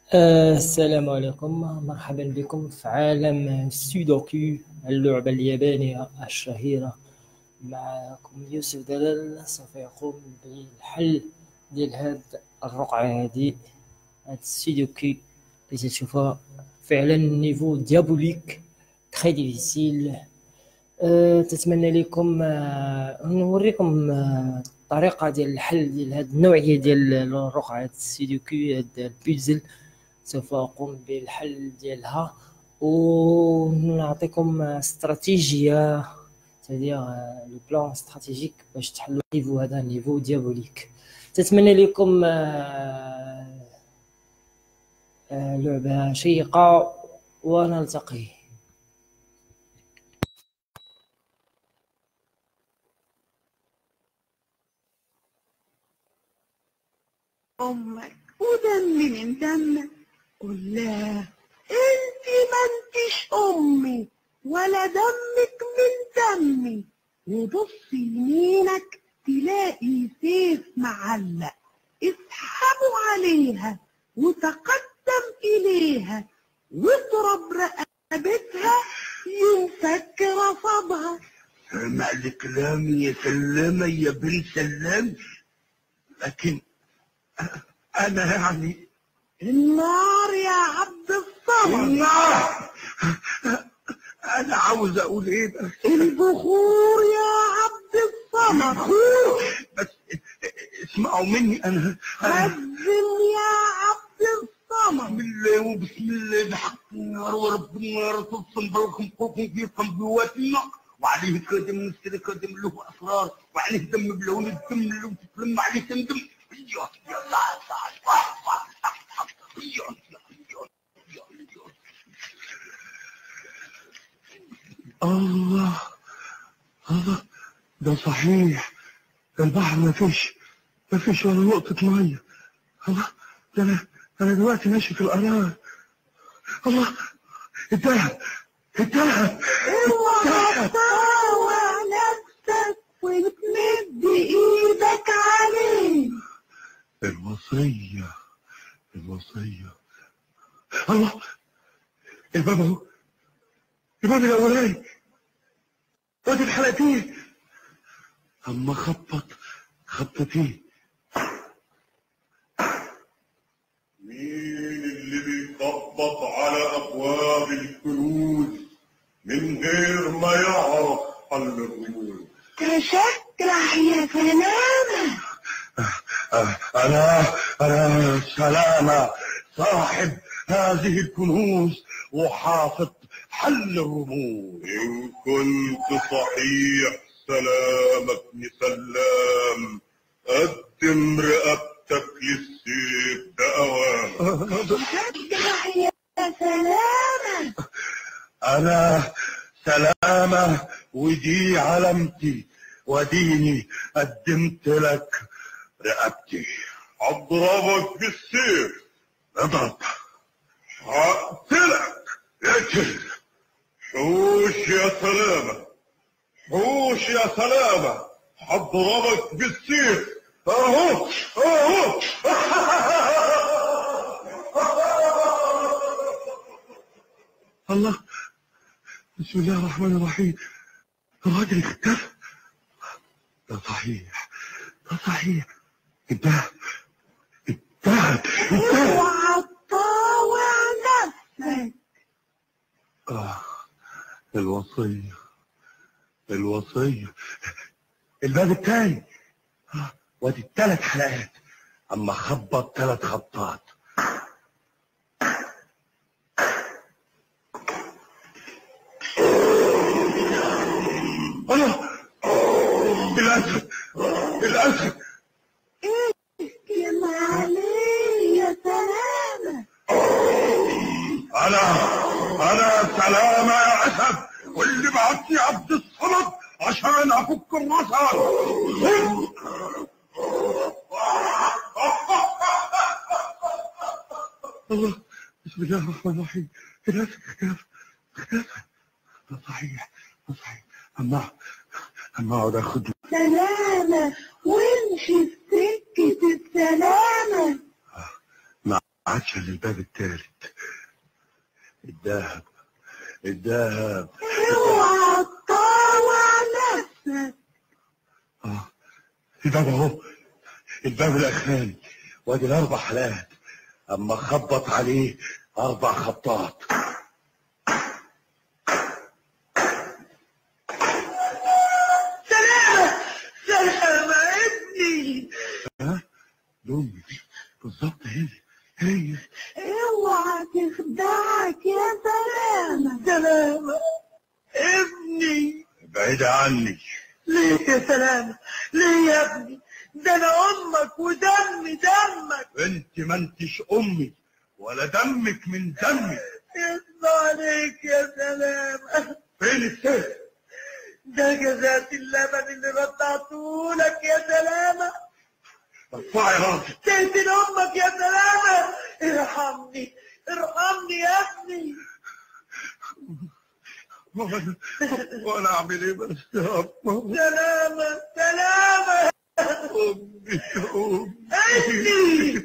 آه، السلام عليكم مرحبا بكم في عالم سودوكو اللعبة اليابانية الشهيرة معكم يوسف دلال سوف يقوم بالحل ديال هاد الرقعة هادي هاد السودوكو اللي تشوفها فعلا نيفو ديابوليك تخي ديفيسيل أه تتمنى لكم أه نوريكم أه الطريقة ديال الحل ديال هاد النوعية ديال الرقعة السودوكو هاد البيزل سوف أقوم بالحل ديالها ونعطيكم استراتيجية سيدير لو بلان استراتيجيك باش تحلوا نيفو هذا نيفو ديابوليك تتمنى لكم آه، آه، لعبة شيقة ونلتقي أمك ودمي من دمك قول لها انت ما انتش امي ولا دمك من دمي وبص يمينك تلاقي سيف معلق اسحبوا عليها وتقدم اليها واضرب رقبتها ينفك رصبها سامع الكلام يا سلامة يا بنت سلام لكن أنا يعني النار يا عبد الصمد النار أنا عاوز أقول إيه بس البخور يا عبد الصمد بس اسمعوا مني أنا أنا خزن يا عبد الصمد بسم الله وبسم الله بحق النار ورب النار تصم بالكم قوكم في قنبواتنا وعليه كادم نسر كادم له أسرار وعليه دم بلون الدم لو تتلم عليه تندم يا يا لا الله الله ده صحيح البحر ما فيش ما فيش ولا نقطة مية الله ده أنا أنا دلوقتي ماشي في القناة الله الدهب الدهب اوعى تطاوع نفسك وتمد ايدك عليه الوصية الوصية الله الباب اهو الباب الأولاني وادي الحلقتين أما خبط خبطتين مين اللي بيخبط على أبواب الكنوز من غير ما يعرف حل الرموز تشكرح يا سلامة آه، أنا أنا سلامة صاحب هذه الكنوز وحافظ حل الرموز إن كنت صحيح سلامك سلام قدم رقبتك للسيف ده أوام تشكرح يا سلامة أنا سلامة ودي علامتي وديني قدمت لك رقبتي أضربك بالسيف اضرب هقتلك اقتل حوش يا سلامة حوش يا سلامة هضربك بالسيف اهو اهو الله بسم الله الرحمن الرحيم الراجل اختفى ده صحيح ده صحيح الدهب الدهب الدهب اوعى تطاوع نفسك آه الوصية الوصية الباب التاني آه، وادي التلات حلقات اما خبط تلات خبطات الله الاسد الاسد اسكن عليه يا سلامة انا انا سلامة يا اسد واللي بعتني عبد الصمد عشان افك الرسل الله بسم الله الرحمن الرحيم الاسد اختفى اختفى ده صحيح ده صحيح اما اما اقعد اخد سلامة وامشي في سكة السلامة عشان الباب التالت الذهب الذهب اوعى تطاوع نفسك اه الباب اهو الباب الاخراني وادي الاربع حالات اما خبط عليه اربع خبطات سلامة سلامة ابني ها دول بالظبط هي هي اوعى تخدعك يا سلامة سلامة ابني بعيد عني ليه يا سلامة ليه يا ابني ده انا امك ودمي دمك انت ما انتش امي ولا دمك من دمي يسمع عليك يا سلامة فين السيف ده جزات اللبن اللي رضعته لك يا سلامة ارفعي راسك تقتل امك يا سلامة ارحمني ارحمني يا ابني وانا وانا اعمل ايه بس يا رب سلامة سلامة امي امي ابني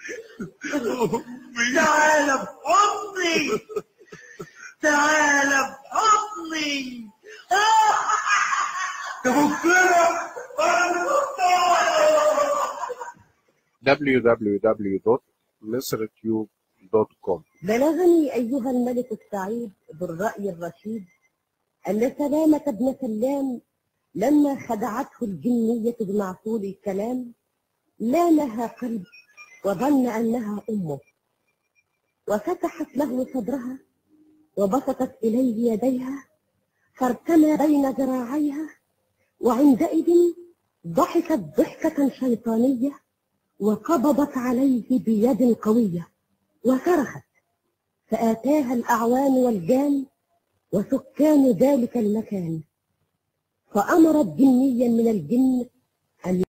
امي تعال بحضني تعال بحضني تفكرك www.misrtube.com بلغني أيها الملك السعيد ذو الرأي الرشيد أن سلامة بن سلام لما خدعته الجنية بمعقول الكلام لامها قلب وظن أنها أمه وفتحت له صدرها وبسطت إليه يديها فارتمى بين ذراعيها وعندئذ ضحكت ضحكة شيطانية وقبضت عليه بيد قوية وصرخت فآتاها الأعوان والجان وسكان ذلك المكان فأمرت جنيا من الجن أن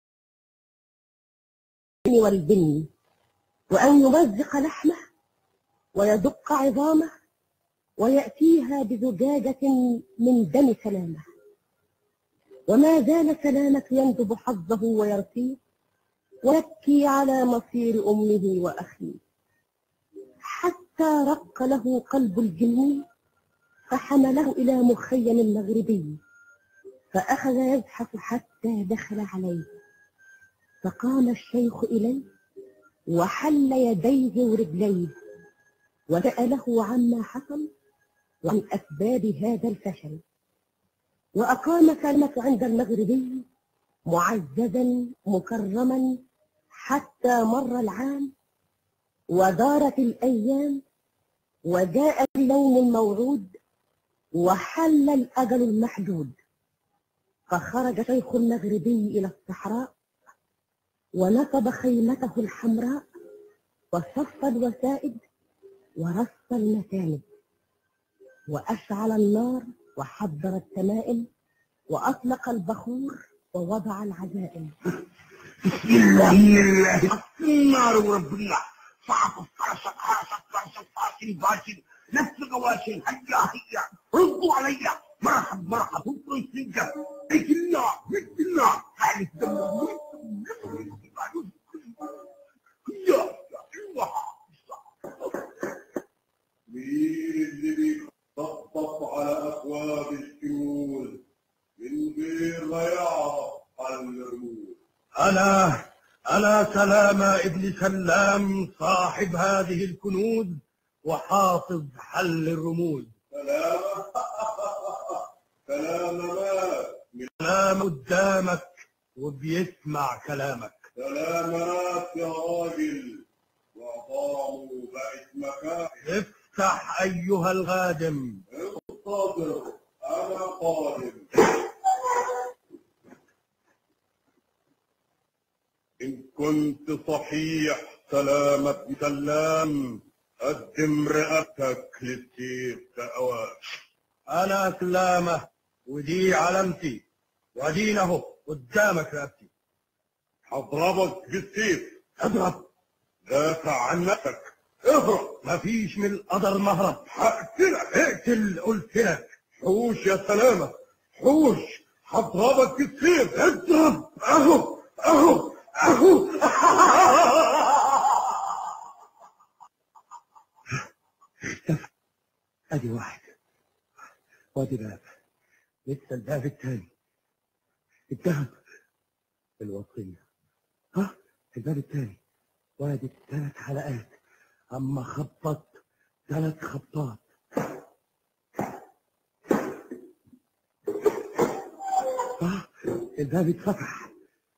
والجن وأن يمزق لحمه ويدق عظامه ويأتيها بزجاجة من دم سلامة وما زال سلامة يندب حظه ويرثيه ويبكي على مصير أمه وأخيه حتى رق له قلب الجني فحمله إلى مخيم مغربي فأخذ يزحف حتى دخل عليه فقام الشيخ إليه وحل يديه ورجليه وسأله عما حصل وعن أسباب هذا الفشل وأقام كلمة عند المغربي معززا مكرما حتى مر العام ودارت الأيام وجاء اليوم الموعود وحل الأجل المحدود فخرج شيخ المغربي إلى الصحراء ونصب خيمته الحمراء وصف الوسائد ورص المساند وأشعل النار وحضر التمائم وأطلق البخور ووضع العزائم بسم الله الله النار ورب الله صعب فرشك فرشك فرشك فاشل باشل نفس غواشل هيا هيا ردوا علي مرحب مرحب ردوا السجة بيت الله بيت الله تعالي الدم يا يا مين اللي بيخبط على ابواب الكنوز من غير ما يعرف حل الرموز أنا أنا سلامة ابن سلام صاحب هذه الكنوز وحافظ حل الرموز سلامة سلامة مات سلام قدامك وبيسمع كلامك سلامة مات يا راجل وعظامه بقت مكان افتح أيها الغادم انتظر انا قادم إن كنت صحيح سلامة بن سلام قدم رقبتك للسيف كأوان أنا سلامة ودي علامتي ودينه قدامك رقبتي هضربك بالسيف اضرب دافع عن نفسك اهرب مفيش من القدر مهرب هقتلك اقتل قلت لك حوش يا سلامة حوش هضربك بالسيف اضرب اهو اهو اهو ادي واحد وادي باب لسه الباب الثاني الذهب الوصية ها الباب الثاني وادي الثلاث حلقات اما خبط ثلاث خبطات ها الباب اتفتح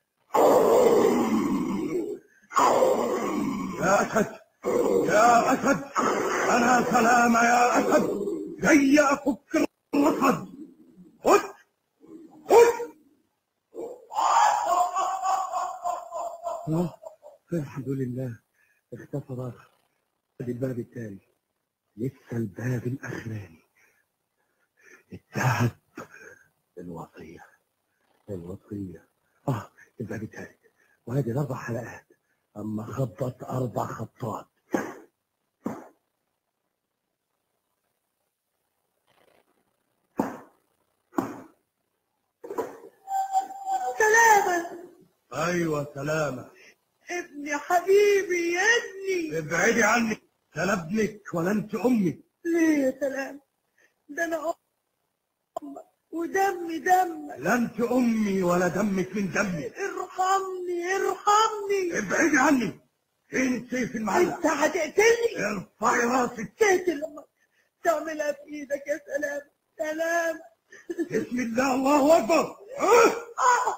يا اسد يا اسد انا سلامة يا اسد جاي افك الرصد خد خد آه، الحمد لله اختفى راح ادي الباب التاني لسه الباب الاخراني الذهب الوصية الوصية اه الباب الثالث وهذه الاربع حلقات اما خبط اربع خبطات سلامة ايوه سلامة ابني حبيبي يا ابني ابعدي عني لا ابنك ولا انت امي ليه يا سلام ده انا امك ودمي دمك لا انت امي ولا دمك من دمي ارحمني ارحمني ابعدي عني فين السيف المعلق انت هتقتلني ارفعي راسك تقتل امك تعملها في ايدك يا سلام سلام بسم الله الله اكبر آه!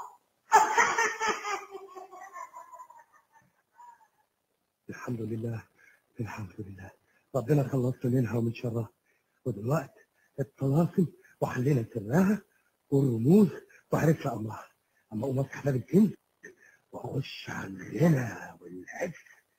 الحمد لله الحمد لله ربنا خلصنا منها ومن شرها ودلوقتي الطلاسم وحلينا سرها والرموز وعرفنا امرها اما اقوم افتح باب الكنز واخش على الغنى والعز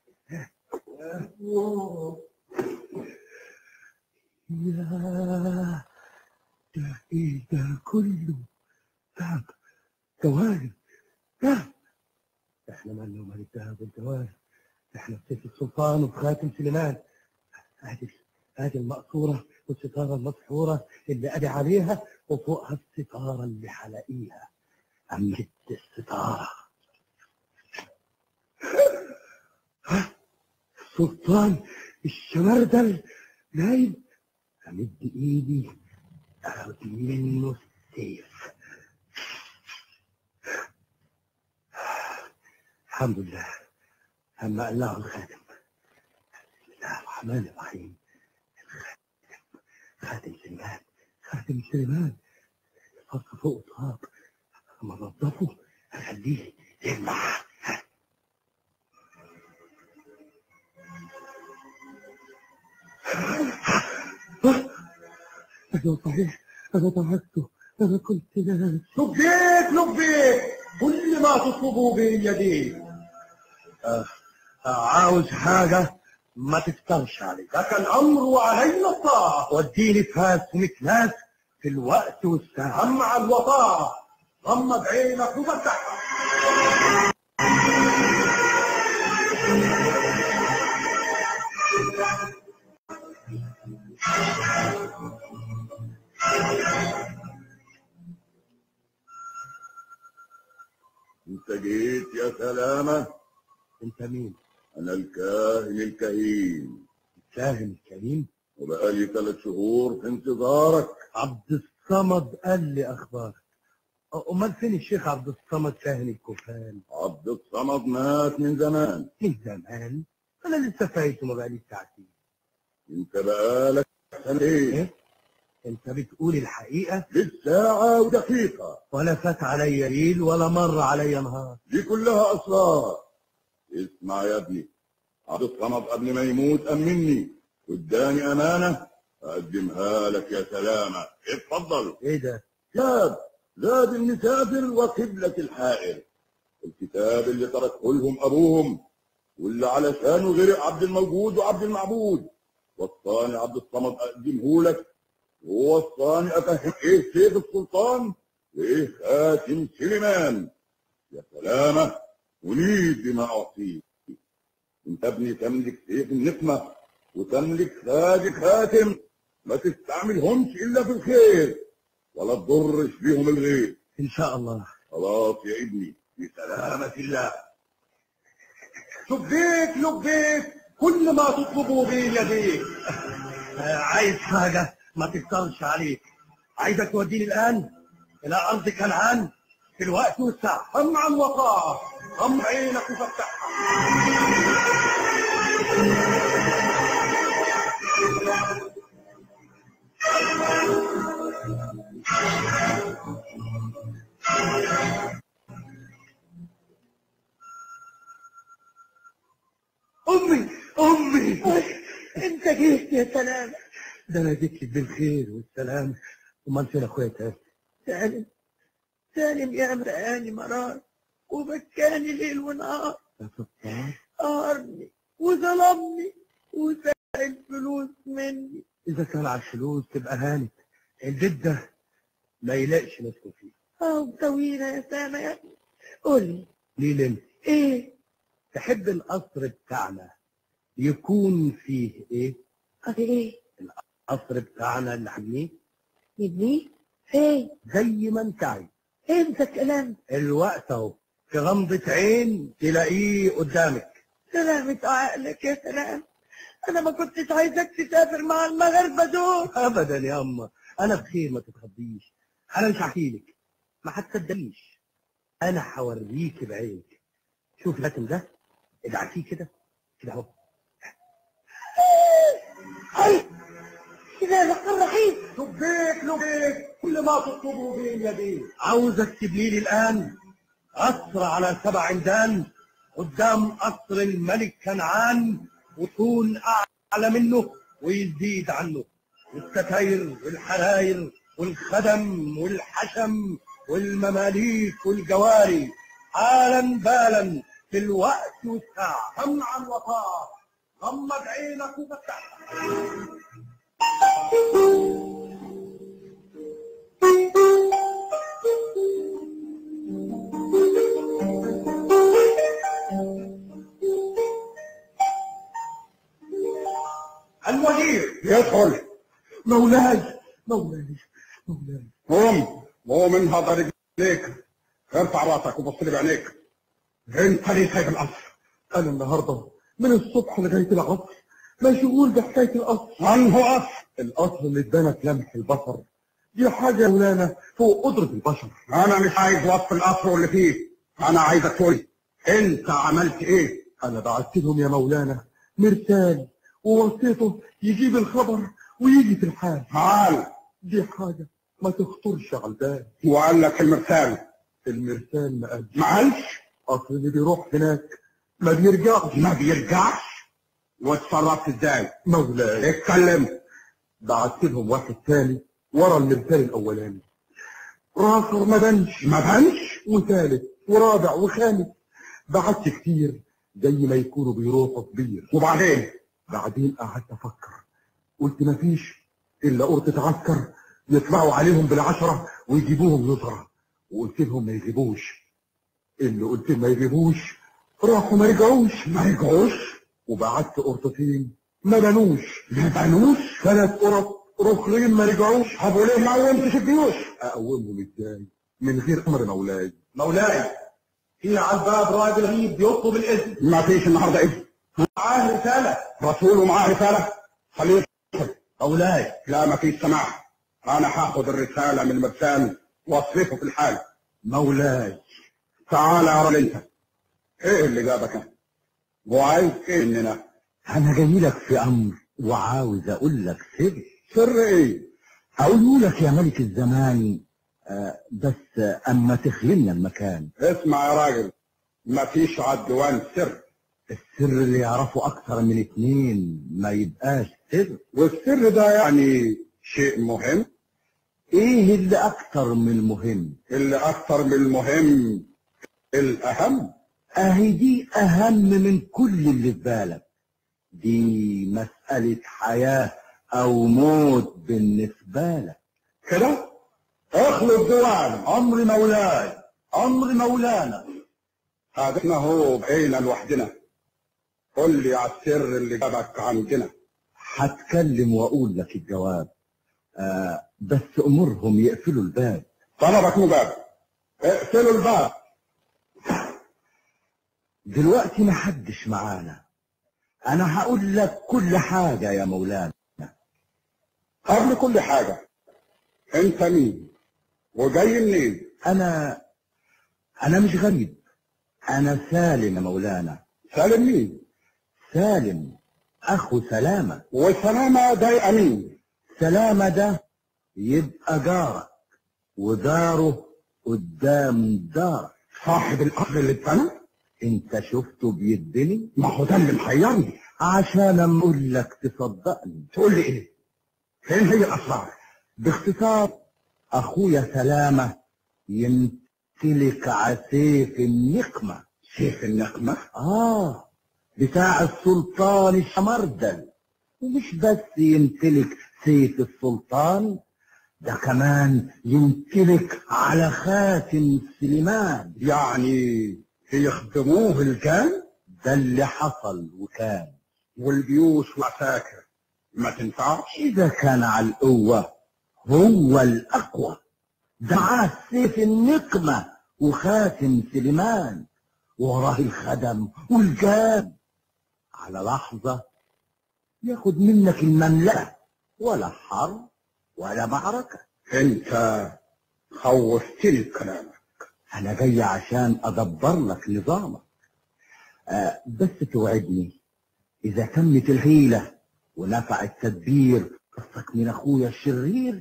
يا ده ايه ده كله ذهب جواهر ذهب احنا مالنا ومال الذهب والجواهر احنا في سيف السلطان وفي خاتم سليمان ادي ادي المقصوره والستاره المسحوره اللي ادي عليها وفوقها الستاره اللي حلاقيها امد الستاره ها سلطان الشمردل نايم امد ايدي اخد منه السيف الحمد لله أما الله الخادم بسم الله الرحمن الرحيم الخادم خادم سليمان خادم سليمان فرق فوق تراب أما نظفه أخليه يلمع أيوة صحيح أنا ضحكته أنا كنت ناس لبيك لبيك كل ما تطلبوا به يديك عاوز حاجة ما تفترش عليك لك الأمر وعلينا الطاعة وديني فاس ومكناس في الوقت والساعة أما الوطاعة غمض عينك وفتحها انت جيت يا سلامة انت مين؟ انا الكاهن الكهين الكاهن الكريم وبقالي ثلاث شهور في انتظارك عبد الصمد قال لي اخبارك أ- امال فين الشيخ عبد الصمد كاهن الكفان عبد الصمد مات من زمان من زمان انا لسه فايته ما بقالي ساعتين انت بقالك سنتين ايه انت بتقول الحقيقه بالساعة ودقيقة ولا فات عليا ليل ولا مر عليا نهار دي كلها أسرار اسمع يا ابني عبد الصمد قبل ما يموت أمني واداني أمانة أقدمها لك يا سلامة اتفضل ايه ده كتاب زاد المسافر وقبلة الحائر الكتاب اللي تركه لهم أبوهم واللي علشانه غرق عبد الموجود وعبد المعبود وصاني عبد الصمد أقدمه لك ووصاني أفهمك إيه سيف السلطان وإيه خاتم سليمان يا سلامة أريد بما أعطيك أنت ابني تملك سيف النقمة وتملك تاج خاتم ما تستعملهمش إلا في الخير ولا تضرش بيهم الغير ان شاء الله خلاص يا ابني بسلامة الله لبيك لبيك كل ما تطلبه بين يديك آه، عايز حاجة ما تكترش عليك عايزك توديني الآن إلى أرض كنعان في الوقت والساعة سمعا وطاعة غم عينك وفتحها امي امي انت جيت يا سلام ده أنا جيت لك بالخير والسلام أمال فين أخويا تاني سالم سالم يا مرآني مرار وبكاني ليل ونهار يا ستار قهرني وظلمني وسرق الفلوس مني إذا كان على الفلوس تبقى هانت البيت ده ما يلاقش نفسه فيه اه طويلة يا سامة يا ابني قولي ليه ليه ايه تحب القصر بتاعنا يكون فيه ايه قصدي ايه القصر بتاعنا اللي عامليه نبنيه فين زي ما انت عايز امتى الكلام الوقت اهو في غمضة عين تلاقيه قدامك سلامة عقلك يا سلام انا ما كنتش عايزك تسافر مع المغاربة دول ابدا يا اما انا بخير ما تتخضيش انا مش هحكيلك ما هتصدقيش انا هوريك بعينك شوف الرسم ده ادعكيه كده كده اهو اي كده يا بخار رحيم لبيك لبيك كل ما تطلبه بين يديك عاوزك تبني لي الان قصر على سبع عمدان قدام قصر الملك كنعان ويكون اعلى منه ويزيد عنه والستاير والحراير والخدم والحشم والمماليك والجواري حالا بالا في الوقت والساعة سمعا وطاعة غمض عينك وفتحها الوزير يدخل مولاي مولاي مولاي قوم قوم انهض رجليك ارفع راسك وبص لي بعينيك انت ليه سايب القصر انا النهارده من الصبح لغايه العصر مشغول بحكايه القصر انه قصر القصر اللي اتبنى في لمح البصر دي حاجه يا مولانا فوق قدره البشر انا مش عايز وصف القصر واللي فيه انا عايزك تقول انت عملت ايه انا بعت لهم يا مولانا مرسال ووصيته يجيب الخبر ويجي في الحال تعال دي حاجه ما تخطرش على البال وقال لك المرسال المرسال ما قالش ما قالش اصل اللي بيروح هناك ما بيرجعش ما بيرجعش واتصرفت ازاي مولاي اتكلم بعت لهم واحد تاني ورا المرسال الاولاني راخر ما بنش ما بانش وثالث ورابع وخامس بعت كتير زي ما يكونوا بيروحوا كبير وبعدين بعدين قعدت افكر قلت مفيش الا قرطة عسكر يطلعوا عليهم بالعشرة ويجيبوهم نظرة وقلت لهم ما يجيبوش اللي قلت ما يجيبوش راحوا ما رجعوش ما رجعوش وبعت قرطتين ما بنوش ما بانوش ثلاث قرط رخرين ما رجعوش طب وليه ما قومتش الجيوش اقومهم ازاي من غير امر مولاي مولاي في على الباب راجل غريب بيطلب الاذن ما فيش النهارده اذن معاه رساله رسول ومعاه رساله خليه يدخل. مولاي لا ما فيش سماح انا هاخد الرساله من المرسال واصرفه في الحال مولاي تعال يا راجل انت ايه اللي جابك هنا؟ وعايز ايه مننا انا جاي لك في امر وعاوز اقول لك سر سر ايه اقوله لك يا ملك الزمان آه، بس آه، اما تخلينا المكان اسمع يا راجل ما فيش على الديوان سر السر اللي يعرفه اكثر من اتنين ما يبقاش سر والسر ده يعني شيء مهم ايه اللي اكثر من مهم اللي اكتر من المهم الاهم اهي دي اهم من كل اللي في بالك دي مسألة حياة او موت بالنسبة لك كده اخلط ديوان امر مولاي امر مولانا قعدنا هو بقينا لوحدنا قول لي على السر اللي جابك عندنا هتكلم واقول لك الجواب آه بس امرهم يقفلوا الباب طلبك مجاب اقفلوا الباب دلوقتي محدش معانا انا هقول لك كل حاجة يا مولانا قبل كل حاجة انت مين وجاي منين انا انا مش غريب انا سالم يا مولانا سالم مين سالم اخو سلامة وسلامة ده امين سلامة ده يبقى جارك وداره قدام دارك صاحب القصر اللي اتبنى انت شفته بيتبني ما هو ده اللي محيرني عشان اقول لك تصدقني تقول لي ايه فين هي الاسرار باختصار اخويا سلامة يمتلك عسيف النقمة سيف النقمة اه بتاع السلطان الشمردل ومش بس يمتلك سيف السلطان ده كمان يمتلك على خاتم سليمان يعني يخدموه الجان ده اللي حصل وكان والجيوش والعساكر ما تنفعش إذا كان على القوة هو الأقوى ده معاه سيف النقمة وخاتم سليمان وراه الخدم والجاب على لحظة ياخد منك المملكة ولا حرب ولا معركة انت خوفتني بكلامك أنا جاي عشان أدبر لك نظامك آه بس توعدني إذا تمت الحيلة ونفع التدبير قصك من أخويا الشرير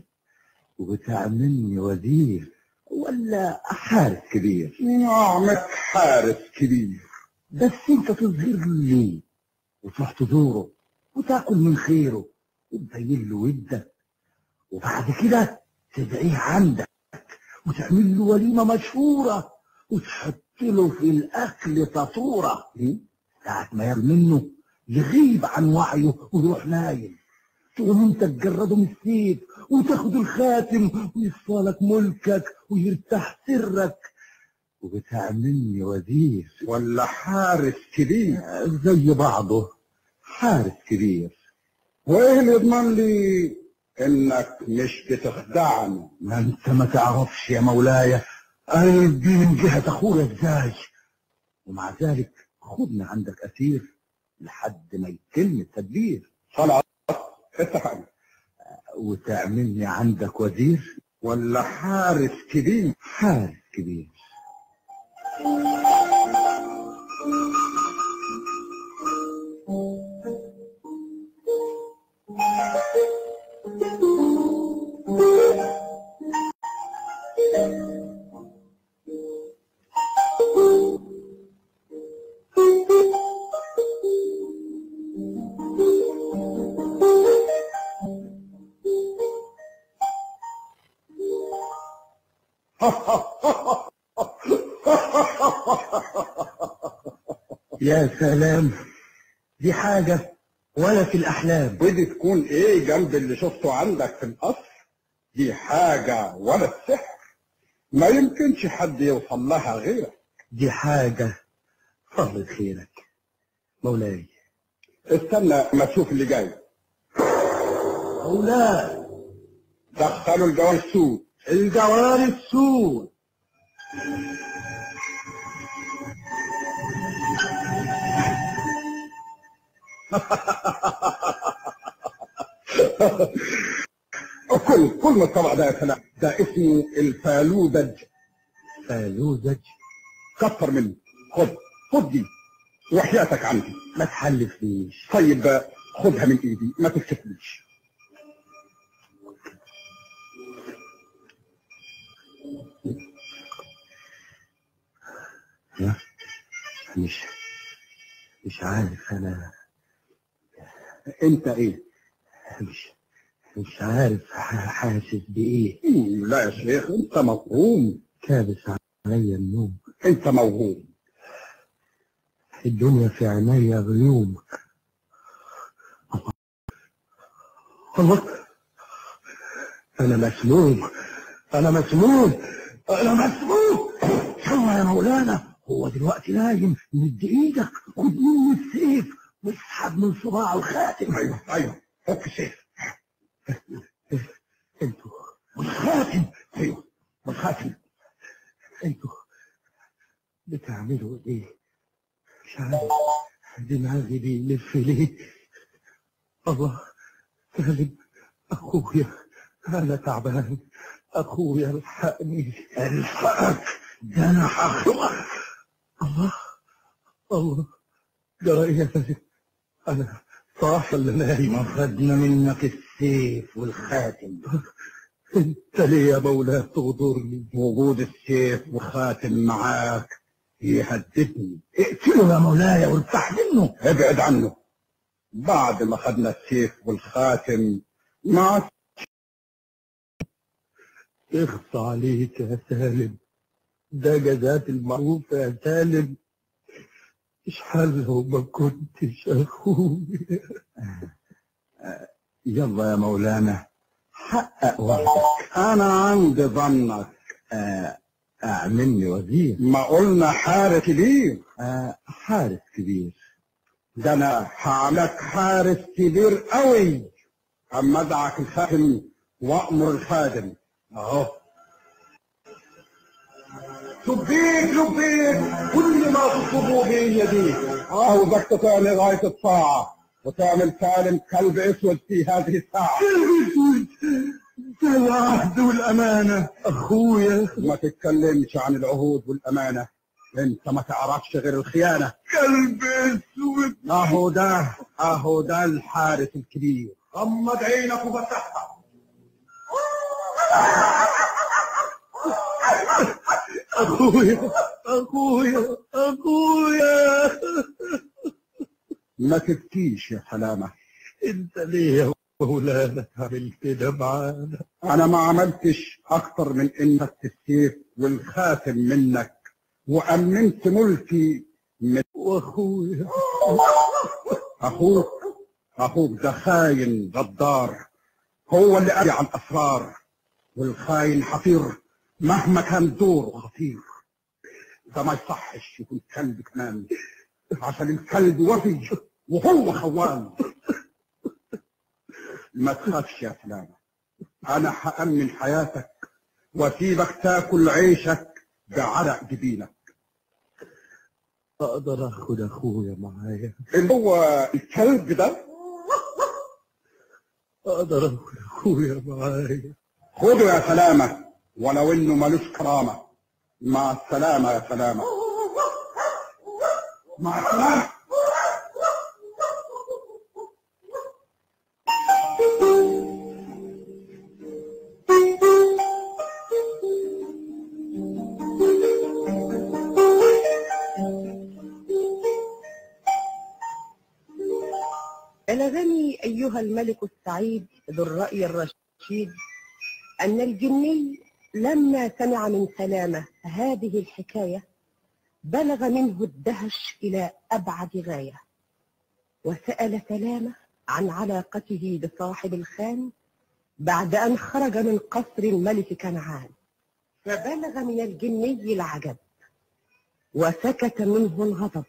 وبتعملني وزير ولا حارس كبير نعمة حارس كبير بس انت تظهر لي وتروح تزوره وتاكل من خيره وتبين له ودك وبعد كده تدعيه عندك وتعمل له وليمه مشهوره وتحط له في الاكل فطوره ساعة ما ياكل منه يغيب عن وعيه ويروح نايم تقوم انت تجرده من السيف وتاخد الخاتم ويصفالك ملكك ويرتاح سرك وبتعملني وزير ولا حارس كبير زي بعضه حارس كبير وايه اللي يضمن لي انك مش بتخدعني ما انت ما تعرفش يا مولاي قلبي من جهة اخويا ازاي ومع ذلك خدنا عندك اسير لحد ما يتم التدبير خلاص اتفقنا وتعملني عندك وزير ولا حارس كبير حارس كبير يا سلام دي حاجة ولا في الأحلام ودي تكون ايه جنب اللي شفته عندك في القصر دي حاجة ولا السحر ما يمكنش حد يوصل لها غيرك دي حاجة فضل خيرك مولاي استنى ما تشوف اللي جاي مولاي دخلوا الجوال السود الجوار السود كل كل ما الطبق ده يا سلام ده اسمه الفالودج فالوزج كتر منه خد خد دي وحياتك عندي ما تحلفنيش طيب خدها من ايدي ما تكسفنيش لا مش مش عارف أنا انت ايه مش مش عارف ح- حاسس بإيه مم، لا يا شيخ انت موهوم كابس عليا النوم انت موهوم الدنيا في عينيا غيوم الله أنا مسموم أنا مسموم أنا مسموم شو يا مولانا هو دلوقتي نايم مد إيدك خد منه السيف واسحب من صباعه الخاتم ايوه ايوه فك السيف انتوا والخاتم ايوه والخاتم انتوا بتعملوا ايه مش عارف دماغي بيلف ليه الله سالم أخويا أنا تعبان أخويا الحقني الحقك ده انا هخلقك الله الله جرى إيه يا فندم؟ أنا صاح ولا نايم ما خدنا منك السيف والخاتم أنت ليه يا مولاي تغدرني وجود السيف وخاتم معاك يهددني اقتله يا مولاي وارتاح منه ابعد عنه بعد ما خدنا السيف والخاتم ما اخص عليك يا سالم ده جزات المعروف يا سالم مش حال لو ما كنتش اخويا يلا يا مولانا حقق وحدك انا عند ظنك آه، اعملني وزير ما قلنا حارس كبير آه، حارس كبير ده انا هعملك حارس كبير قوي اما ادعك الخاتم وامر الخادم اهو لبيك لبيك كل ما تطلبه بين يديك عاوزك تطعني غاية الطاعة وتعمل سالم كلب اسود في هذه الساعة ده العهد والامانه اخويا ما تتكلمش عن العهود والامانة انت ما تعرفش غير الخيانة كلب اسود اهو ده اهو ده الحارس الكبير غمض عينك وفتحها اخويا اخويا اخويا ما تبكيش يا سلامة انت ليه يا مولانا عامل كده معانا انا ما عملتش اكتر من انك السيف والخاتم منك وامنت ملكي من واخويا اخوك اخوك ده خاين غدار هو اللي قال عن اسرار والخاين حفير مهما كان دوره خطير ده ما يصحش يكون كلب كمان عشان الكلب وفي وهو خوان ما تخافش يا سلامة انا هأمن حياتك واسيبك تاكل عيشك بعرق جبينك اقدر اخد اخويا معايا اللي هو الكلب ده اقدر اخد اخويا معايا خده يا سلامة ولو انه ملوش كرامة مع السلامة يا سلامة مع السلامة بلغني أيها الملك السعيد ذو الرأي الرشيد أن الجني لما سمع من سلامة هذه الحكاية بلغ منه الدهش إلى أبعد غاية وسأل سلامة عن علاقته بصاحب الخان بعد أن خرج من قصر الملك كنعان فبلغ من الجني العجب وسكت منه الغضب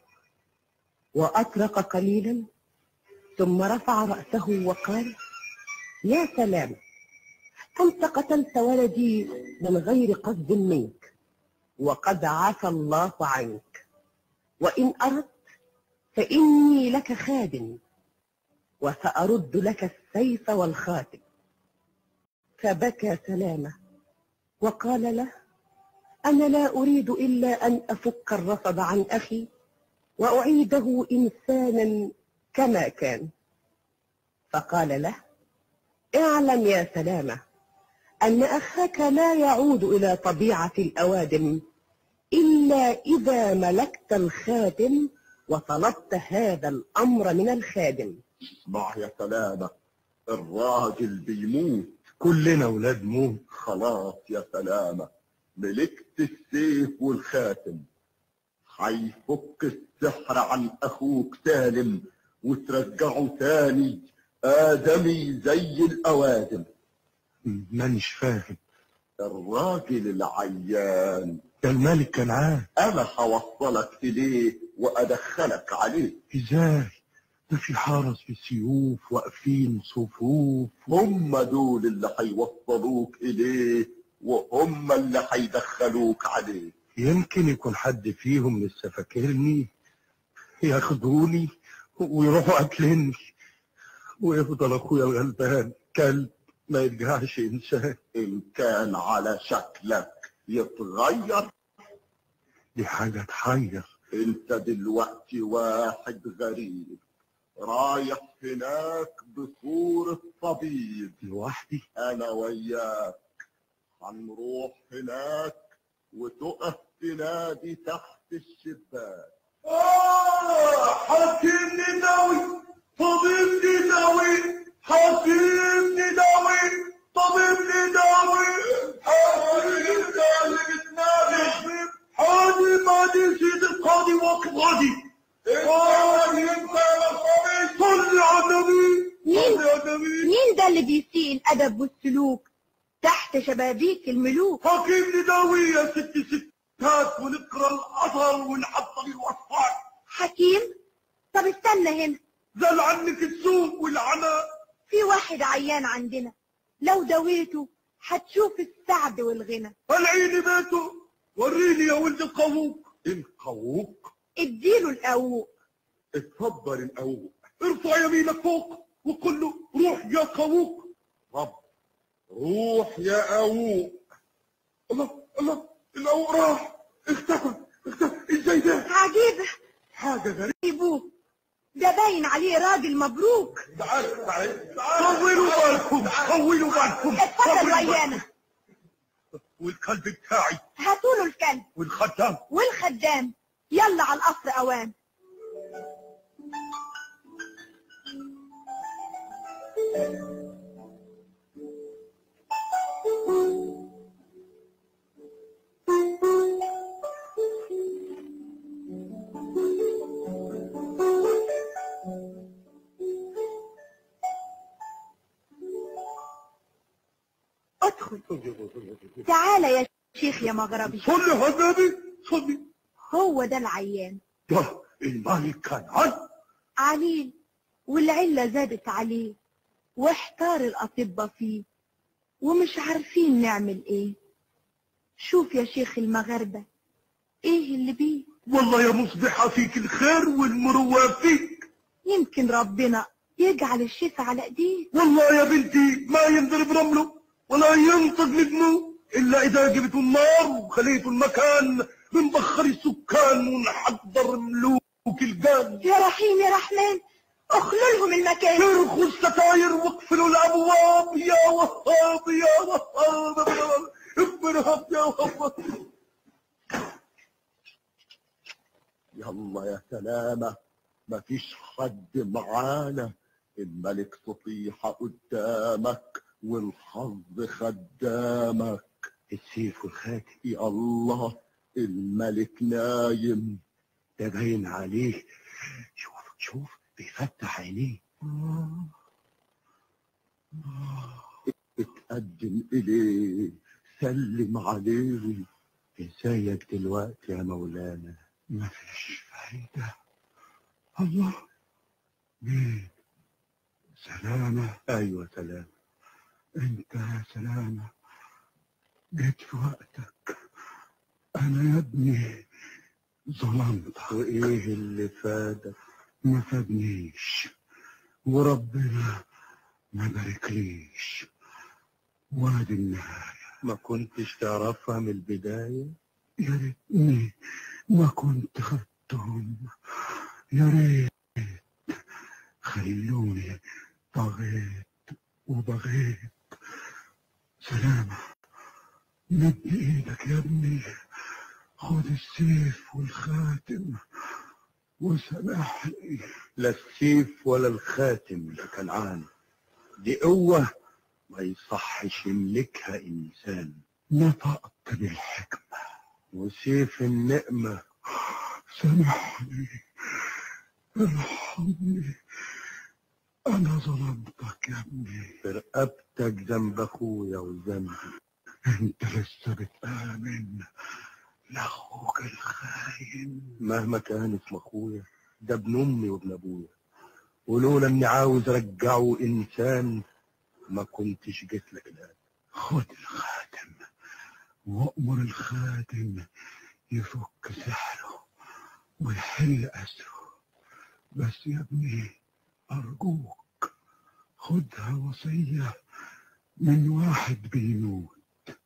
وأطرق قليلا ثم رفع رأسه وقال يا سلام أنت قتلت ولدي من غير قصد منك وقد عفى الله عنك وإن أردت فإني لك خادم وسأرد لك السيف والخاتم فبكى سلامة وقال له أنا لا أريد إلا أن أفك الرصد عن أخي وأعيده إنسانا كما كان فقال له اعلم يا سلامة أن أخاك لا يعود إلى طبيعة الأوادم إلا إذا ملكت الخاتم وطلبت هذا الأمر من الخادم اسمع يا سلامة الراجل بيموت كلنا ولاد موت خلاص يا سلامة ملكت السيف والخاتم هيفك السحر عن أخوك سالم وترجعه تاني آدمي زي الأوادم مانيش فاهم الراجل العيان ده الملك كنعان أنا هوصلك إليه وأدخلك عليه ازاي ده في حرس بالسيوف واقفين صفوف هم دول اللي هيوصلوك إليه وهم اللي هيدخلوك عليه يمكن يكون حد فيهم لسه فاكرني ياخدوني ويروحوا قاتليني ويفضل اخويا الغلبان كلب ما يرجعش إنسان إن كان على شكلك يتغير دي حاجة تحير انت دلوقتي واحد غريب رايح هناك بصورة طبيب لوحدي انا وياك هنروح هناك وتقف تنادي تحت الشباك آه حكيم نداوي طبيب نداوي حكيم نداوي طبيب نداوي حكيم نداوي بتنادي حادي مادي سيد القاضي وقاضي قاضي انت يا صبي صل على النبي مين؟ صل على النبي مين ده اللي بيسيء الأدب والسلوك تحت شبابيك الملوك حكيم نداوي يا ست ستات ونقرا الاثر ونحضر الوصفات حكيم طب استنى هنا زل عنك السوق والعناء في واحد عيان عندنا لو دويته هتشوف السعد والغنى العيني بيته وريني يا ولد القووق القووق اديله القووق اتفضل القووق ارفع يمينك فوق وقل له روح يا قووق رب روح يا قووق الله الله القووق راح اختفى اختفى ازاي ده عجيبة حاجه غريبه سيبوه ده باين عليه راجل مبروك تعال تعال تعال طولوا بالكم طولوا بالكم اتفضل طولوا بالكم. ويانا والكلب بتاعي هاتوله الكلب والخدام والخدام يلا على القصر اوان ادخل تعال يا شيخ يا مغربي صلي يا حبيبي صلي هو ده العيان ده الملك كان عن عليل والعلة زادت عليه واحتار الأطباء فيه ومش عارفين نعمل ايه شوف يا شيخ المغاربة ايه اللي بيه والله يا مصبحة فيك الخير والمروة فيك يمكن ربنا يجعل الشفاء على ايديه والله يا بنتي ما ينضرب رمله ولا ينطق نجمه إلا إذا جبتوا النار وخليتوا المكان من بخر السكان ونحضر ملوك الجان يا رحيم يا رحمن اخلوا لهم المكان شرخوا الستاير واقفلوا الأبواب يا وهاب يا وهاب ابرهب يا وهاب يلا يا سلامة مفيش حد معانا الملك سطيحة قدامك والحظ خدامك السيف والخاتم يا الله الملك نايم ده باين عليه شوف شوف بيفتح عينيه اتقدم إليه سلم عليه ازيك دلوقتي يا مولانا مفيش فايدة الله مين سلامة ايوه سلامة انت يا سلامة جيت في وقتك انا يا ابني ظلمتك وايه اللي فادك ما فادنيش وربنا ما باركليش وادي النهاية ما كنتش تعرفها من البداية يا ريتني ما كنت خدتهم يا ريت خلوني طغيت وبغيت سلامة مد ايدك يا ابني خد السيف والخاتم وسامحني لا السيف ولا الخاتم يا كنعان دي قوة ما يصحش يملكها إنسان نطقت بالحكمة وسيف النعمة سامحني ارحمني أنا ظلمتك يا ابني في رقبتك ذنب أخويا وذنبي أنت لسه بتآمن لأخوك الخاين مهما كان اسم أخويا ده ابن أمي وابن أبويا ولولا إني عاوز أرجعه إنسان ما كنتش جيت لك الآن خد الخاتم وأمر الخاتم يفك سحره ويحل أسره بس يا ابني أرجوك خدها وصية من واحد بيموت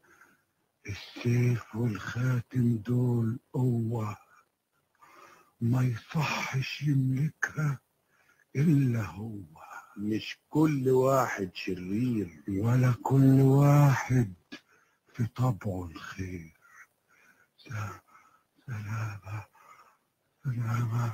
السيف والخاتم دول قوة ما يصحش يملكها إلا هو مش كل واحد شرير ولا كل واحد في طبعه الخير س- سلامة سلامة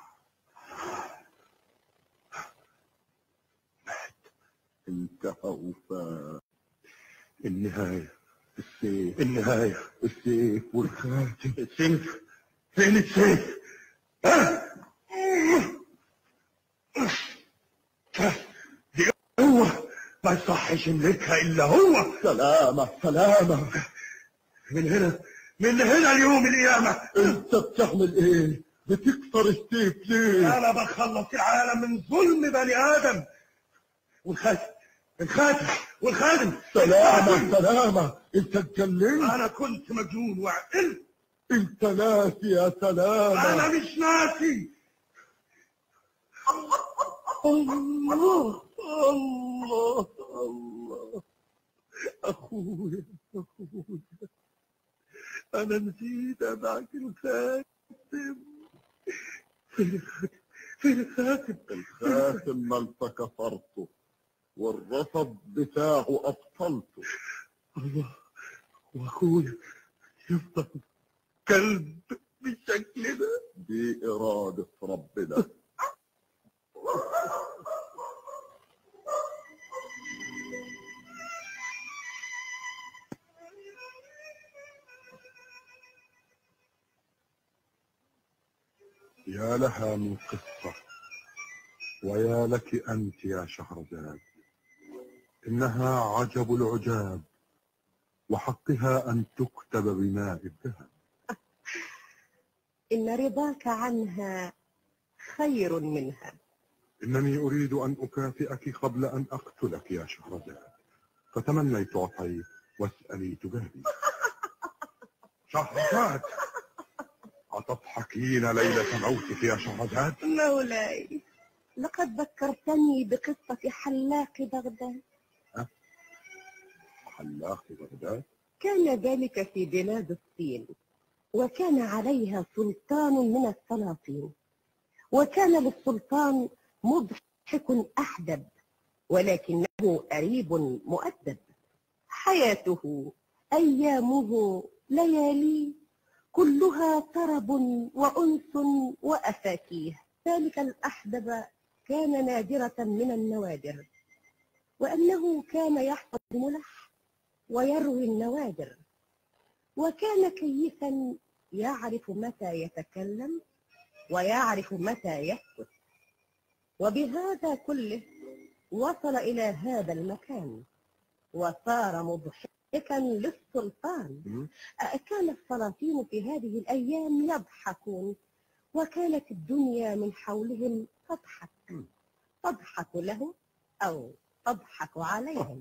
انتهى وفاء النهاية السيف النهاية السيف والخاتم السيف فين السيف؟ دي هو ما يصحش يملكها إلا هو سلامة سلامة من هنا من هنا اليوم القيامة انت بتعمل ايه بتكسر السيف ليه أنا بخلص العالم من ظلم بني آدم والخاتم الخاتم والخادم سلامة سلامة انت اتكلمت أنا كنت مجنون وعقلت انت ناسي يا سلامة أنا مش ناسي الله الله الله اخويا اخويا انا نسيت ابعت الخاتم فين الخاتم فين الخاتم الخاتم ما انت كسرته والرصد بتاعه ابطلته الله واخويا يفضل كلب بالشكل ده دي إرادة ربنا يا لها من قصة ويا لك أنت يا شهرزاد إنها عجب العجاب وحقها أن تكتب بماء الذهب إن رضاك عنها خير منها إنني أريد أن أكافئك قبل أن أقتلك يا شهرزاد فتمني تعطي واسألي تجابي شهرزاد أتضحكين ليلة موتك يا شهرزاد مولاي لقد ذكرتني بقصة حلاق بغداد حلاق بغداد كان ذلك في بلاد الصين وكان عليها سلطان من السلاطين وكان للسلطان مضحك أحدب ولكنه قريب مؤدب حياته أيامه ليالي كلها طرب وأنس وأفاكيه ذلك الأحدب كان نادرة من النوادر وأنه كان يحفظ الملح ويروي النوادر وكان كيفا يعرف متى يتكلم ويعرف متى يسكت وبهذا كله وصل إلى هذا المكان وصار مضحكا للسلطان كان السلاطين في هذه الأيام يضحكون وكانت الدنيا من حولهم تضحك تضحك له أو تضحك عليهم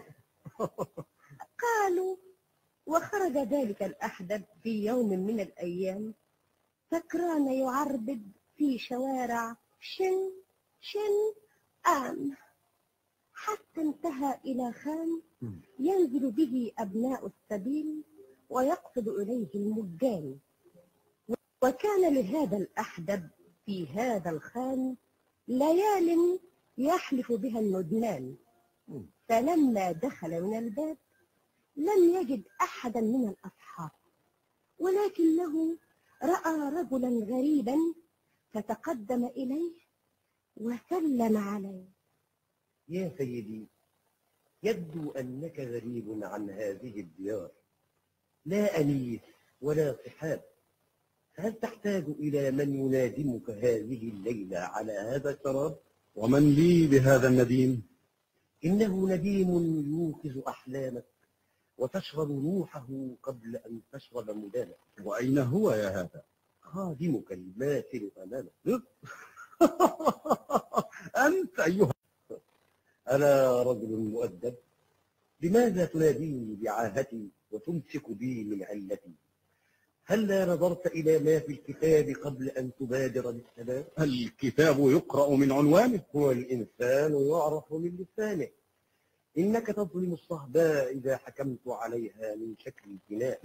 قالوا وخرج ذلك الأحدب في يوم من الأيام سكران يعربد في شوارع شن شن آن حتى انتهى إلى خان ينزل به أبناء السبيل ويقصد إليه المجان وكان لهذا الأحدب في هذا الخان ليال يحلف بها الندمان فلما دخل من الباب لم يجد أحدا من الأصحاب ولكنه رأى رجلا غريبا فتقدم إليه وسلم عليه يا سيدي يبدو أنك غريب عن هذه الديار لا أنيس ولا صحاب هل تحتاج إلى من ينادمك هذه الليلة على هذا الشراب؟ ومن لي بهذا النديم إنه نديم يوقظ أحلامك وتشرب روحه قبل أن تشرب مدامك وأين هو يا هذا خادمك الماثل أمامك أنت أيها أنا رجل مؤدب لماذا تناديني بعاهتي وتمسك بي من علتي هل لا نظرت إلى ما في الكتاب قبل أن تبادر بالسلام الكتاب يقرأ من عنوانه هو الإنسان يعرف من لسانه إنك تظلم الصهباء إذا حكمت عليها من شكل البناء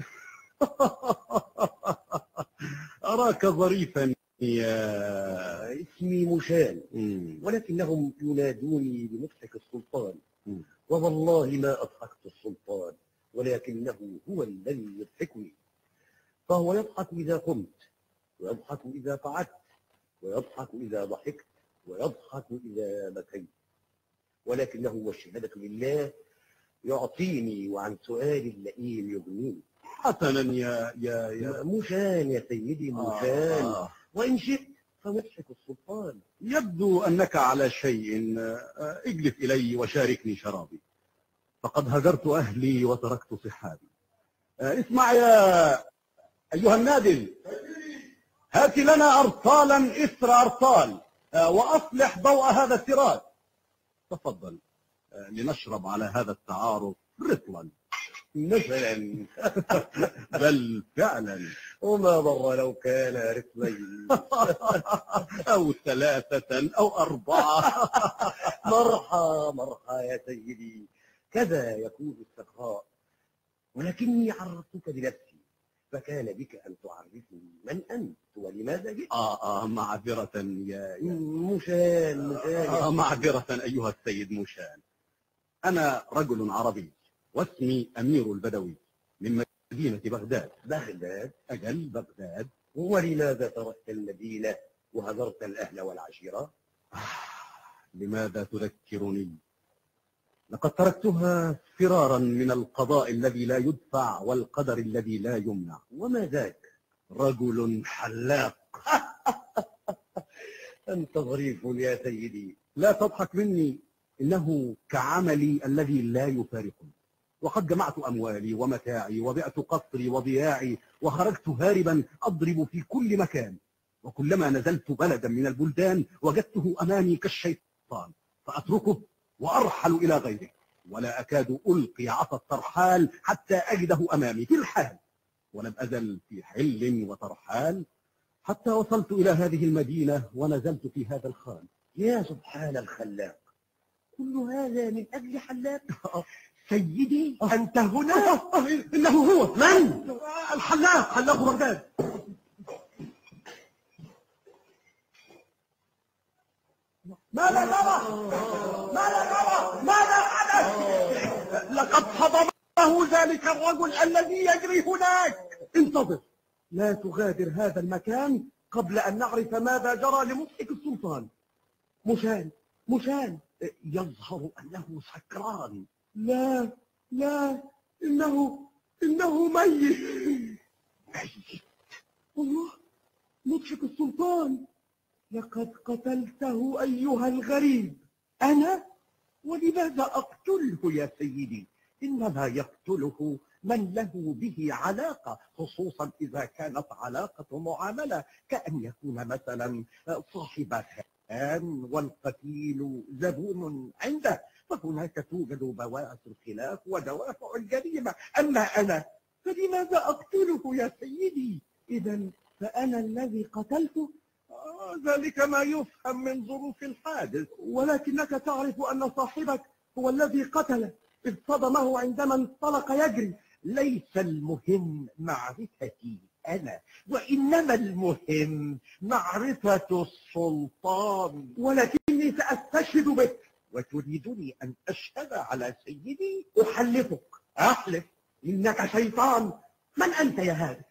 أراك ظريفا يا اسمي مشان مم. ولكنهم ينادوني بمضحك السلطان مم. ووالله ما أضحكت السلطان ولكنه هو الذي يضحكني فهو يضحك إذا قمت ويضحك إذا قعدت ويضحك إذا ضحكت ويضحك إذا بكيت ولكنه والشهادة لله يعطيني وعن سؤال اللئيم يغنيني حسنا يا يا يا مشان يا سيدي مشان آه. وإن شئت فمضحك السلطان يبدو أنك على شيء آه، اجلس إلي وشاركني شرابي فقد هجرت أهلي وتركت صحابي آه، اسمع يا أيها النادل هات لنا أرطالا إثر أرطال آه، وأصلح ضوء هذا السراج تفضل آه، لنشرب على هذا التعارف رطلا مثلا بل فعلا وما ضر لو كان رطلين أو ثلاثة أو أربعة مرحى مرحى يا سيدي كذا يكون السخاء ولكني عرفتك بنفسي فكان بك أن تعرفني من أنت ولماذا جئت آه آه معذرة يا يا مشان مشان آه معذرة أيها السيد موشان أنا رجل عربي واسمي أمير البدوي من مدينة بغداد بغداد أجل بغداد ولماذا تركت المدينة وهجرت الأهل والعشيرة لماذا تذكرني لقد تركتها فرارا من القضاء الذي لا يدفع والقدر الذي لا يمنع وما ذاك رجل حلاق أنت ظريف يا سيدي لا تضحك مني إنه كعملي الذي لا يفارقني وقد جمعت أموالي ومتاعي وبعت قصري وضياعي وخرجت هاربا أضرب في كل مكان وكلما نزلت بلدا من البلدان وجدته أمامي كالشيطان فأتركه وأرحل إلى غيره ولا أكاد ألقي عصا الترحال حتى أجده أمامي في الحال ولم أزل في حل وترحال حتى وصلت إلى هذه المدينة ونزلت في هذا الخان يا سبحان الخلاق كل هذا من أجل حلاق سيدي أنت هنا إنه هو من؟ الحلاق حلاق بغداد ماذا ترى؟ ماذا ترى؟ ماذا حدث؟ لقد صدمه ذلك الرجل الذي يجري هناك انتظر لا تغادر هذا المكان قبل أن نعرف ماذا جرى لمضحك السلطان مشان مشان يظهر أنه سكران لا لا إنه إنه ميت ميت الله مضحك السلطان لقد قتلته أيها الغريب أنا ولماذا أقتله يا سيدي إنما يقتله من له به علاقة خصوصا إذا كانت علاقة معاملة كأن يكون مثلا صاحب خان والقتيل زبون عنده فهناك توجد بواعث الخلاف ودوافع الجريمة أما أنا فلماذا أقتله يا سيدي إذا فأنا الذي قتلته آه، ذلك ما يفهم من ظروف الحادث ولكنك تعرف أن صاحبك هو الذي قتله إذ صدمه عندما انطلق يجري ليس المهم معرفتي أنا وإنما المهم معرفة السلطان ولكني سأستشهد بك وتريدني أن أشهد على سيدي أحلفك أحلف إنك شيطان من أنت يا هذا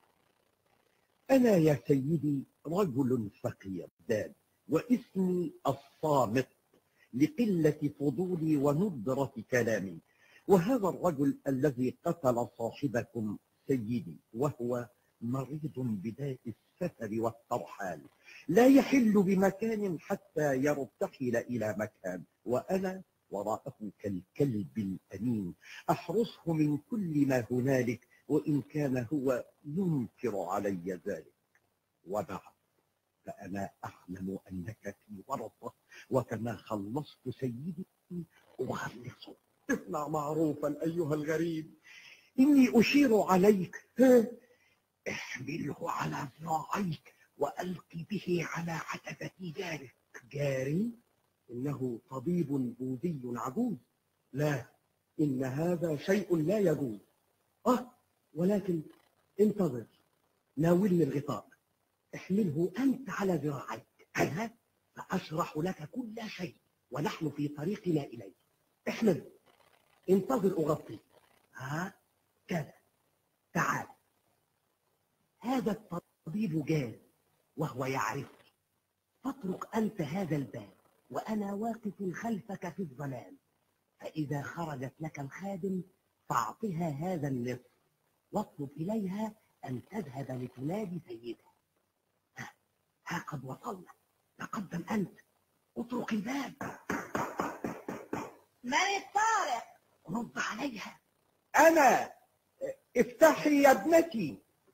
أنا يا سيدي رجل فقير داد واسمي الصامت لقلة فضولي وندرة كلامي وهذا الرجل الذي قتل صاحبكم سيدي وهو مريض بداء السفر والترحال لا يحل بمكان حتى يرتحل إلى مكان وأنا وراءه كالكلب الأمين أحرسه من كل ما هنالك وإن كان هو ينكر علي ذلك وبعد فأنا أعلم أنك في ورطة وكما خلصت سيدي أخلصه اصنع معروفا أيها الغريب إني أشير عليك ها؟ احمله على ذراعيك وألق به على عتبة جارك جاري إنه طبيب بوذي عجوز لا إن هذا شيء لا يجوز آه ولكن انتظر ناولني الغطاء احمله أنت على ذراعيك أنا سأشرح لك كل شيء ونحن في طريقنا إليه احمل انتظر أغطيك ها كذا تعال هذا الطبيب جاز وهو يعرفني فاترك أنت هذا الباب وأنا واقف خلفك في الظلام فإذا خرجت لك الخادم فأعطها هذا النصف واطلب إليها أن تذهب لتنادي سيدها ها, ها قد وصلنا تقدم أنت اترك الباب من الطارق رد عليها أنا افتحي يا ابنتي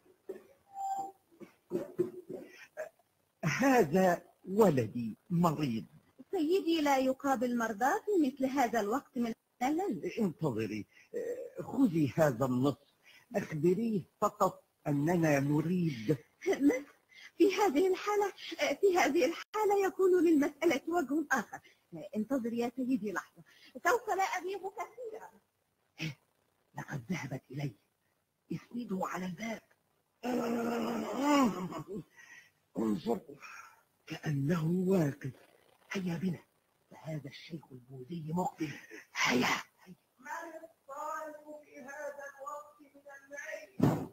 هذا ولدي مريض سيدي لا يقابل مرضاه في مثل هذا الوقت من الليل انتظري خذي هذا النصف أخبريه فقط أننا نريد بس في هذه الحالة في هذه الحالة يكون للمسألة وجه آخر انتظر يا سيدي لحظة سوف لا أغيب كثيرا لقد ذهبت إليه اسنده على الباب انظر كأنه واقف هيا بنا فهذا الشيخ البوذي مقبل هيا من الطالب في هذا الوقت من الليل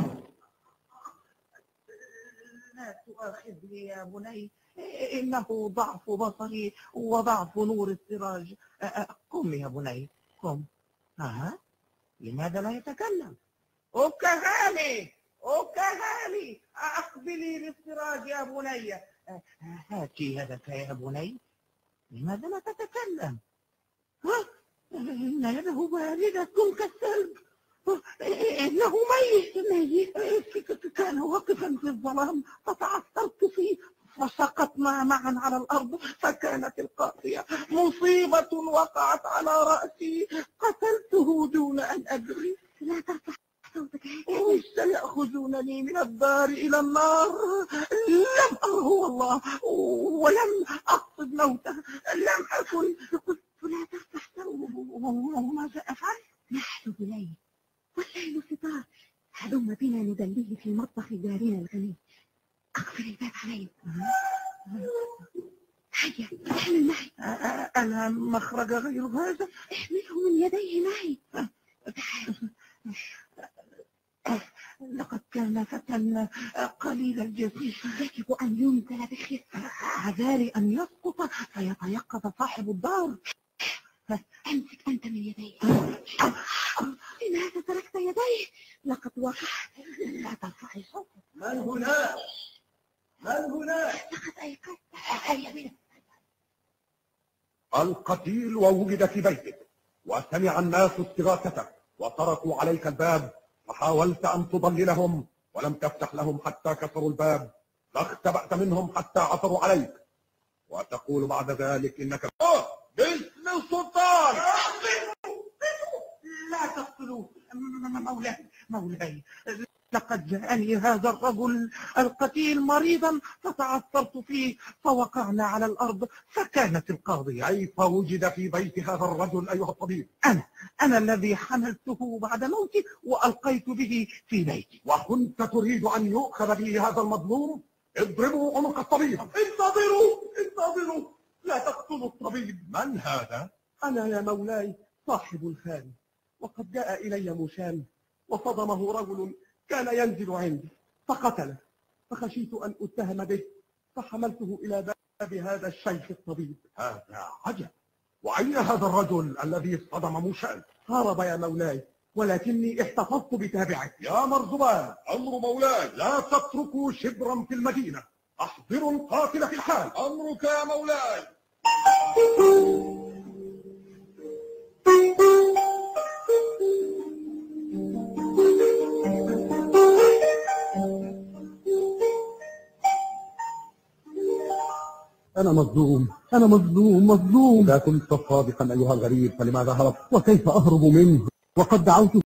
لا تؤاخذني يا بني إنه ضعف بصري وضعف نور السراج قم يا بني قم ها لماذا لا يتكلم أكهالي أكهالي أقبلي بالسراج يا بني هاتي يدك يا بني لماذا لا تتكلم ها؟ إن يده باردة كالثلج إنه ميت ميت كان واقفا في الظلام فتعثرت فيه فسقطنا معا على الأرض فكانت القافية مصيبة وقعت على رأسي قتلته دون أن أدري لا ترفع صوتك سيأخذونني من الدار إلى النار لم أره والله ولم أقصد موته لم أكن قلت لا ترفع صوتك وماذا أفعل؟ نحن إليه والليل ستار هلم بنا ندليه في مطبخ دارنا الغني أقفل الباب علينا هيا احمل معي أنا مخرج غير هذا احمله من يديه معي تعال لقد كان فتى قليل الجسيم يجب أن ينزل بخفة عذاري أن يسقط فيتيقظ صاحب الدار أمسك أنت من يديه لماذا تركت يديه لقد وقعت لا ترفعي صوتك من هناك من هناك لقد أيقظت هيا بنا القتيل ووجد في بيتك وسمع الناس استغاثتك وطرقوا عليك الباب فحاولت أن تضللهم ولم تفتح لهم حتى كسروا الباب فاختبأت منهم حتى عثروا عليك وتقول بعد ذلك إنك آه، باسم السلطان لا تقتلوه م- م- مولاي مولاي لقد جاءني هذا الرجل القتيل مريضا فتعثرت فيه فوقعنا على الأرض فكانت القاضية كيف وجد في بيت هذا الرجل أيها الطبيب أنا أنا الذي حملته بعد موتي وألقيت به في بيتي وكنت تريد أن يؤخذ به هذا المظلوم اضربوا عنق الطبيب انتظروا انتظروا لا تقتلوا الطبيب من هذا؟ أنا يا مولاي صاحب الخان وقد جاء إلي مشان وصدمه رجل كان ينزل عندي فقتله فخشيت أن أتهم به فحملته إلى باب هذا الشيخ الطبيب هذا عجب وأين هذا الرجل الذي صدم موشان؟ هرب يا مولاي ولكني احتفظت بتابعه يا مرزبان أمر مولاي لا تتركوا شبرا في المدينة أحضروا القاتل في الحال أمرك يا مولاي أنا مظلوم أنا مظلوم مظلوم إذا كنت صادقا أيها الغريب فلماذا هربت وكيف أهرب منه وقد دعوت